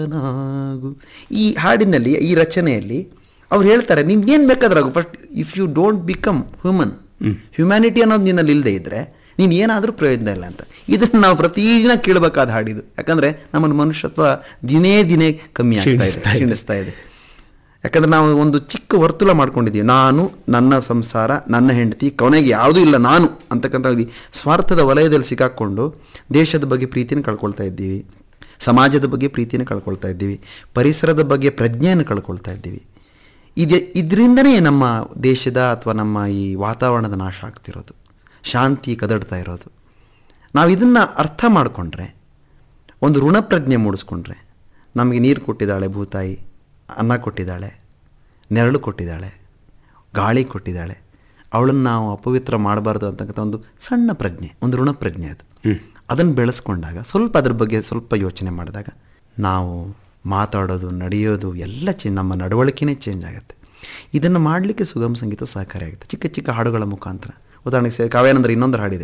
ನಾಗು ಈ ಹಾಡಿನಲ್ಲಿ ಈ ರಚನೆಯಲ್ಲಿ ಅವ್ರು ಹೇಳ್ತಾರೆ ನೀನ್ ಏನ್ ಬೇಕಾದ್ರಾಗು but if you don't become human humanity ಅನ್ನೋದು ನಿನ್ನಲ್ಲಿ ಇಲ್ಲದೆ ಇದ್ರೆ ನೀನು ಏನಾದರೂ ಪ್ರಯೋಜನ ಇಲ್ಲ ಅಂತ ಇದನ್ನು ನಾವು ಪ್ರತಿದಿನ ಕೇಳಬೇಕಾದ ಹಾಡಿದು ಯಾಕಂದ್ರೆ ನಮ್ಮ ಮನುಷ್ಯತ್ವ ದಿನೇ ದಿನೇ ಕಮ್ಮಿ ಆಗ್ತಾ ಇದೆ ಕ್ಷೀಣಿಸ್ತಾ ಇದೆ. ಕ್ಷೀಣಿಸ್ತಾ ಇದೆ ಯಾಕಂದ್ರೆ ನಾವು ಒಂದು ಚಿಕ್ಕ ವರ್ತುಲ ಮಾಡ್ಕೊಂಡಿದ್ದೀವಿ ನಾನು ನನ್ನ ಸಂಸಾರ ನನ್ನ ಹೆಂಡತಿ ಕೊನೆಗೆ ಯಾವುದೂ ಇಲ್ಲ ನಾನು ಅಂತಕ್ಕಂಥ ಒಂದು ಸ್ವಾರ್ಥದ ವಲಯದಲ್ಲಿ ಸಿಕ್ಕಾಕೊಂಡು ದೇಶದ ಬಗ್ಗೆ ಪ್ರೀತಿನ ಕಳ್ಕೊಳ್ತಾ ಇದ್ದೀವಿ ಸಮಾಜದ ಬಗ್ಗೆ ಪ್ರೀತಿನ ಕಳ್ಕೊಳ್ತಾ ಇದ್ದೀವಿ ಪರಿಸರದ ಬಗ್ಗೆ ಪ್ರಜ್ಞೆಯನ್ನು ಕಳ್ಕೊಳ್ತಾ ಇದ್ದೀವಿ ಇದೆ ಇದರಿಂದನೇ ನಮ್ಮ ದೇಶದ ಅಥವಾ ನಮ್ಮ ಈ ವಾತಾವರಣದ ನಾಶ ಆಗ್ತಿರೋದು ಶಾಂತಿ ಕದಡ್ತಾ ಇರೋದು ನಾವು ಇದನ್ನು ಅರ್ಥ ಮಾಡಿಕೊಂಡ್ರೆ ಒಂದು ಋಣಪ್ರಜ್ಞೆ ಮೂಡಿಸ್ಕೊಂಡ್ರೆ ನಮಗೆ ನೀರು ಕೊಟ್ಟಿದ್ದಾಳೆ ಭೂತಾಯಿ ಅನ್ನ ಕೊಟ್ಟಿದ್ದಾಳೆ ನೆರಳು ಕೊಟ್ಟಿದ್ದಾಳೆ ಗಾಳಿ ಕೊಟ್ಟಿದ್ದಾಳೆ ಅವಳನ್ನು ನಾವು ಅಪವಿತ್ರ ಮಾಡಬಾರ್ದು ಅಂತಕ್ಕಂಥ ಒಂದು ಸಣ್ಣ ಪ್ರಜ್ಞೆ ಒಂದು ಋಣಪ್ರಜ್ಞೆ ಅದು ಅದನ್ನು ಬೆಳೆಸ್ಕೊಂಡಾಗ ಸ್ವಲ್ಪ ಅದ್ರ ಬಗ್ಗೆ ಸ್ವಲ್ಪ ಯೋಚನೆ ಮಾಡಿದಾಗ ನಾವು ಮಾತಾಡೋದು ನಡೆಯೋದು ಎಲ್ಲ ಚೇಂಜ್ ನಮ್ಮ ನಡವಳಿಕೆನೇ ಚೇಂಜ್ ಆಗುತ್ತೆ ಇದನ್ನು ಮಾಡಲಿಕ್ಕೆ ಸುಗಮ ಸಂಗೀತ ಸಹಕಾರಿಯಾಗುತ್ತೆ ಚಿಕ್ಕ ಚಿಕ್ಕ ಹಾಡುಗಳ ಮುಖಾಂತರ ಉದಾಹರಣೆಗೆ ಸೇ- ಕಾವ್ಯಾನಂದ್ರ ಇನ್ನೊಂದು ಹಾಡಿದೆ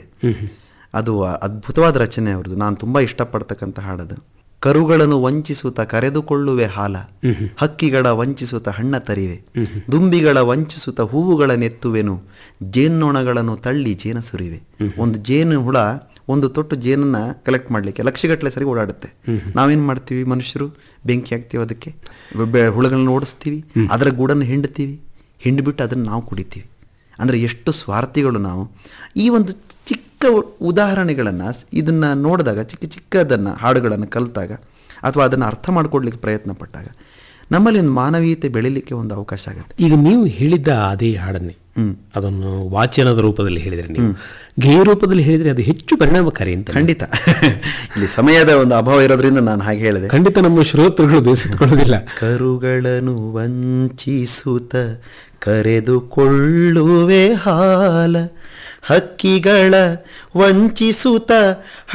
ಅದು ಅದ್ಭುತವಾದ ರಚನೆ ಅವ್ರದ್ದು ನಾನು ತುಂಬ ಇಷ್ಟಪಡ್ತಕ್ಕಂಥ ಹಾಡದು ಕರುಗಳನ್ನು ವಂಚಿಸುತ್ತ ಕರೆದುಕೊಳ್ಳುವೆ ಹಾಲ ಹಕ್ಕಿಗಳ ವಂಚಿಸುತ್ತ ಹಣ್ಣ ತರಿವೆ ದುಂಬಿಗಳ ವಂಚಿಸುತ್ತ ಹೂವುಗಳ ನೆತ್ತುವೆನು ಜೇನ್ನೊಣಗಳನ್ನು ತಳ್ಳಿ ಜೇನ ಸುರಿವೆ ಒಂದು ಜೇನು ಹುಳ ಒಂದು ತೊಟ್ಟು ಜೇನನ್ನ ಕಲೆಕ್ಟ್ ಮಾಡಲಿಕ್ಕೆ ಲಕ್ಷಗಟ್ಟಲೆ ಸರಿ ಓಡಾಡುತ್ತೆ ನಾವೇನ್ ಮಾಡ್ತೀವಿ ಮನುಷ್ಯರು ಬೆಂಕಿ ಹಾಕ್ತೀವಿ ಅದಕ್ಕೆ ಬೆ- ಹುಳಗಳನ್ನ ಓಡಿಸ್ತೀವಿ ಅದರ ಗೂಡನ್ನು ಹಿಂಡ್ತೀವಿ ಹಿಂಡ್ಬಿಟ್ಟು ಅದನ್ನು ನಾವು ಕುಡಿತೀವಿ ಅಂದರೆ ಎಷ್ಟು ಸ್ವಾರ್ಥಿಗಳು ನಾವು ಈ ಒಂದು ಚಿಕ್ಕ ಉದಾಹರಣೆಗಳನ್ನು ಇದನ್ನು ನೋಡಿದಾಗ ಚಿಕ್ಕ ಚಿಕ್ಕದನ್ನು ಹಾಡುಗಳನ್ನು ಕಲಿತಾಗ ಅಥವಾ ಅದನ್ನು ಅರ್ಥ ಮಾಡ್ಕೊಡ್ಲಿಕ್ಕೆ ಪ್ರಯತ್ನ ಪಟ್ಟಾಗ ನಮ್ಮಲ್ಲಿ ಒಂದು ಮಾನವೀಯತೆ ಬೆಳಿಲಿಕ್ಕೆ ಒಂದು ಅವಕಾಶ ಆಗುತ್ತೆ ಈಗ ನೀವು ಹೇಳಿದ್ದ ಅದೇ ಹಾಡನ್ನೇ ಅದನ್ನು ವಾಚನದ ರೂಪದಲ್ಲಿ ಹೇಳಿದ್ರೆ ನೀವು ಗೇಯ ರೂಪದಲ್ಲಿ ಹೇಳಿದ್ರೆ ಅದು ಹೆಚ್ಚು ಪರಿಣಾಮಕಾರಿ ಅಂತ ಖಂಡಿತ ಇಲ್ಲಿ ಸಮಯದ ಒಂದು ಅಭಾವ ಇರೋದ್ರಿಂದ ನಾನು ಹಾಗೆ ಹೇಳಿದೆ ಖಂಡಿತ ನಮ್ಮ ಶ್ರೋತೃಗಳು ಬೇಸತ್ಕೊಳ್ಳೋದಿಲ್ಲ ಕರುಗಳನ್ನು ವಂಚಿಸುತ್ತ ಕರೆದುಕೊಳ್ಳುವೆ ಹಾಲ ಹಕ್ಕಿಗಳ ವಂಚಿಸುತ್ತ